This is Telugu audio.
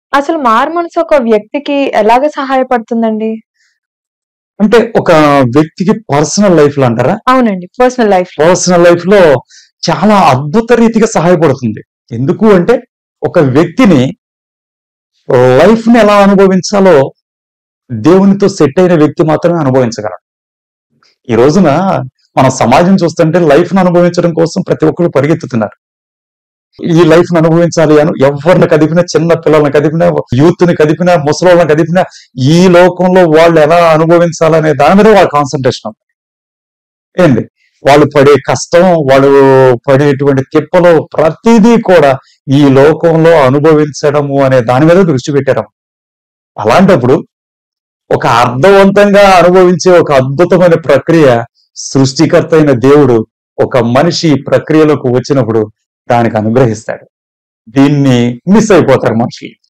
అసలు మారుమనసు ఒక వ్యక్తికి ఎలాగ సహాయపడుతుందండి? అంటే ఒక వ్యక్తికి పర్సనల్ లైఫ్‌లో అంటారా? అవునండి. పర్సనల్ లైఫ్‌లో. పర్సనల్ లైఫ్‌లో చాలా అద్భుత రీతిగా సహాయపడుతుంది. ఎందుకు అంటే ఒక వ్యక్తిని లైఫ్‌ని ఎలా అనుభవించాలో దేవునితో సెట్ అయిన వ్యక్తి మాత్రమే అనుభవించగలడు. ఈ రోజున మన సమాజం చూస్తుంటే లైఫ్‌ని అనుభవించడం కోసం ప్రతి ఒక్కరు పరిగెత్తుతున్నారు. ఈ లైఫ్‌ని అనుభవించాలి అని ఎవరిని కదిపినా చిన్న పిల్లల్ని కదిపినా యూత్‌ని కదిపినా ముసలోళ్ళని కదిపినా ఈ లోకంలో వాళ్ళు ఎలా అనుభవించాలనే దాని మీద వాళ్ళ కాన్సంట్రేషన్ ఉంది. ఏంది వాళ్ళు పడే కష్టం, వాళ్ళు పడేటువంటి తిప్పలు ప్రతిదీ కూడా ఈ లోకంలో అనుభవించడము అనే దాని మీద దృష్టి పెట్టారు. అలాంటప్పుడు ఒక అర్థవంతంగా అనుభవించే ఒక అద్భుతమైన ప్రక్రియ సృష్టికర్త అయిన దేవుడు ఒక మనిషి ఈ ప్రక్రియలోకి వచ్చినప్పుడు దానికి అనుగ్రహిస్తాడు. దీన్ని మిస్ అయిపోతారు మనుషులు.